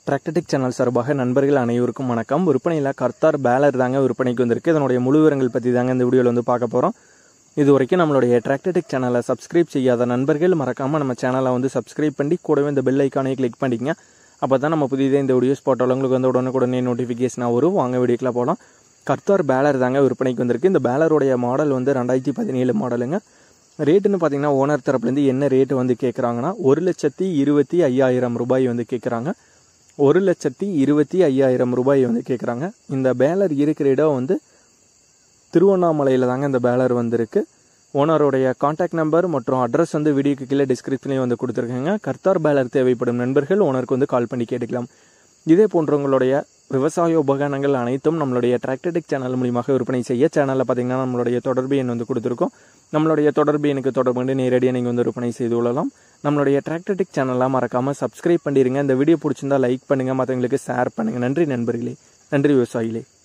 டிராக்டடிக் channel சார்பாக நண்பர்கள் அனைவருக்கும் வணக்கம் விற்பனையில் கர்த்தார் பேலர் தாங்க விற்பனைக்கு வந்திருக்கு இதனுடைய முழு விவரங்கள் பற்றி தாங்க இந்த வீடியோவில் வந்து பார்க்க போகிறோம் இது வரைக்கும் நம்மளுடைய டிராக்டடிக் சேனலை சப்ஸ்கிரைப் செய்யாத நண்பர்கள் மறக்காமல் நம்ம சேனலை வந்து சப்ஸ்கிரைப் பண்ணி கூடவே இந்த பெல் ஐக்கானை கிளிக் பண்ணிக்கங்க அப்போ தான் நம்ம புதிதாக இந்த வீடியோஸ் போட்டாலும் உங்களுக்கு வந்து உடனுக்குடனே நோட்டிஃபிகேஷனாக வரும் வாங்க வீடியோக்கில் போகலாம் கர்த்தார் பேலர் தாங்க விற்பனைக்கு வந்திருக்கு இந்த பேலருடைய மாடல் வந்து ரெண்டாயிரத்தி பதினேழு மாடலுங்க ரேட்டுன்னு பார்த்தீங்கன்னா ஓனர் தரப்புலேருந்து என்ன ரேட்டு வந்து கேட்குறாங்கன்னா ஒரு லட்சத்தி இருபத்தி ஐயாயிரம் ரூபாய் வந்து கேட்குறாங்க ஒரு லட்சத்தி இருபத்தி ஐயாயிரம் ரூபாய் வந்து கேட்குறாங்க இந்த பேலர் இருக்கிற இடம் வந்து திருவண்ணாமலையில் தாங்க இந்த பேலர் வந்திருக்கு ஓனருடைய காண்டாக்ட் நம்பர் மற்றும் அட்ரஸ் வந்து வீடியோக்கு கீழே டிஸ்கிரிப்ஷன்லேயும் வந்து கொடுத்துருக்கேங்க கர்த்தார் பேலர் தேவைப்படும் நண்பர்கள் ஓனருக்கு வந்து கால் பண்ணி கேட்டுக்கலாம் இதே போன்றவங்களுடைய விவசாய உபகரணங்கள் அனைத்தும் நம்மளுடைய டிராக்டடிக் சேனல் மூலியமாக விற்பனை செய்ய சேனலில் பார்த்தீங்கன்னா நம்மளுடைய தொடர்பு எண் வந்து கொடுத்துருக்கோம் நம்மளுடைய தொடர்பு எனக்கு தொடர்பு கொண்டு நேரடியாக நீங்கள் வந்து விற்பனை செய்து கொள்ளலாம் நம்மளுடைய டிராக்டடிக் சேனலாக மறக்காமல் சப்ஸ்கிரைப் பண்ணிடுங்க இந்த வீடியோ பிடிச்சிருந்தா லைக் பண்ணுங்கள் மற்றவங்களுக்கு ஷேர் பண்ணுங்கள் நன்றி நண்பர்களே நன்றி விவசாயிகளே